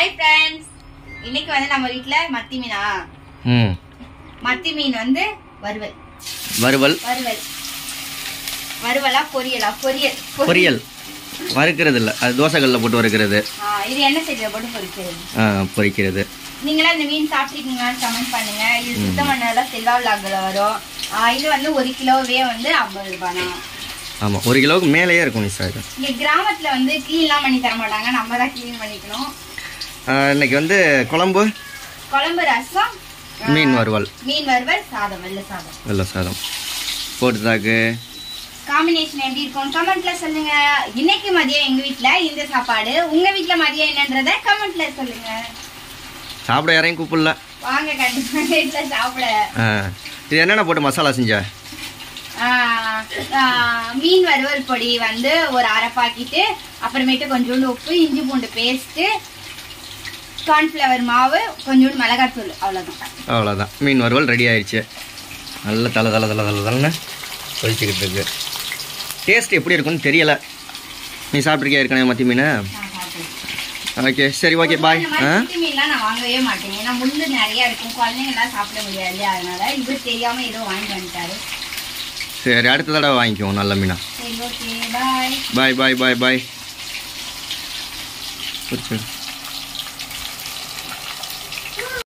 Hi friends இன்னைக்கு வந்து நம்ம வீட்ல மத்தி மீனா ம் மத்தி மீன் வந்து வறுவல் வறுவல் வறுவல் வறுவலா பொரியலா பொரியல் பொரியல் வறுக்கிறது இல்லை அது தோசைக்கல்ல போட்டு வறுக்கிறது ஆ, இது என்ன செய்யற போட்டு பொரிக்கிறது ஆ, பொரிக்கிறது நீங்களாம் இந்த மீன் சாப்பிட்ருக்கீங்களான்னு கமெண்ட் பண்ணுங்க இது சுத்தம் பண்ணதெல்லாம் செல்வா விளாக்ல வரும் ஆ, இது வந்து ஒரு கிலோவே வந்து ஐம்பது ரூபாய் தான் ஆமாம் ஒரு கிலோவுக்கு மேலேயே இருக்கும் நிஷா இது இங்க கிராமத்துல வந்து க்ளீன்லாம் பண்ணி தர மாட்டாங்க நம்ம தான் க்ளீன் பண்ணிக்கணும் ஆ, இன்னைக்கு வந்து குழம்பு குழம்பு ரசம் ஆ, மீன் வறுவல் மீன் வறுவல் சாதம் வெள்ளை சாதம் வெள்ளை சாதம் போட்டு தாக்கு காம்பினேஷன் எப்படி இருக்கும் கமெண்ட்ல சொல்லுங்க இன்னைக்கு மதியம் எங்க வீட்ல இந்த சாப்பாடு உங்க வீட்ல மதியம் என்னன்றத கமெண்ட்ல சொல்லுங்க சாப்பிட யாரையும் கூப்பிடல வாங்க கண்டிப்பா வீட்ல சாப்பிட ஆ இது என்னென்ன போட்டு மசாலா செஞ்ச ஆ, ஆ, மீன் வறுவல் பொடி வந்து ஒரு அரை பாக்கெட்டு அப்புறமேட்டு கொஞ்சோண்டு உப்பு இஞ்சி பூண்டு பேஸ்ட்டு கார்ன்ஃப்ளவர் மாவு கொஞ்சோண்டு மிளகாத்தூள் அவ்வளோதான் அவ்வளோதான் மீன் வறுவல் ரெடி ஆயிடுச்சு நல்ல தலை தலை தலை தலை தலைன்னு கொதிச்சுக்கிட்டு இருக்கு டேஸ்ட் எப்படி இருக்கும்னு தெரியல நீ சாப்பிட்ருக்கியா ஏற்கனவே மத்தி மீன் நான் சாப்பிடுறேன். ஓகே சரி ஓகே பாய் இந்த ஆ மாதிரி சிட்டி மீன்லாம் நான் வாங்கவே மாட்டேன் ஏன்னா முள்ளு நிறைய இருக்கும் குழந்தைங்க எல்லாம் சாப்பிட முடியாது இல்லையா அதனால இவர் தெரியாம ஏதோ வாங்கிட்டு வந்துட்டாரு சரி அடுத்த தடவை வாங்கிக்குவோம் நல்ல மீனா சரி ஓகே பாய் பாய் பாய் பாய் பாய் பிடிச்சிரு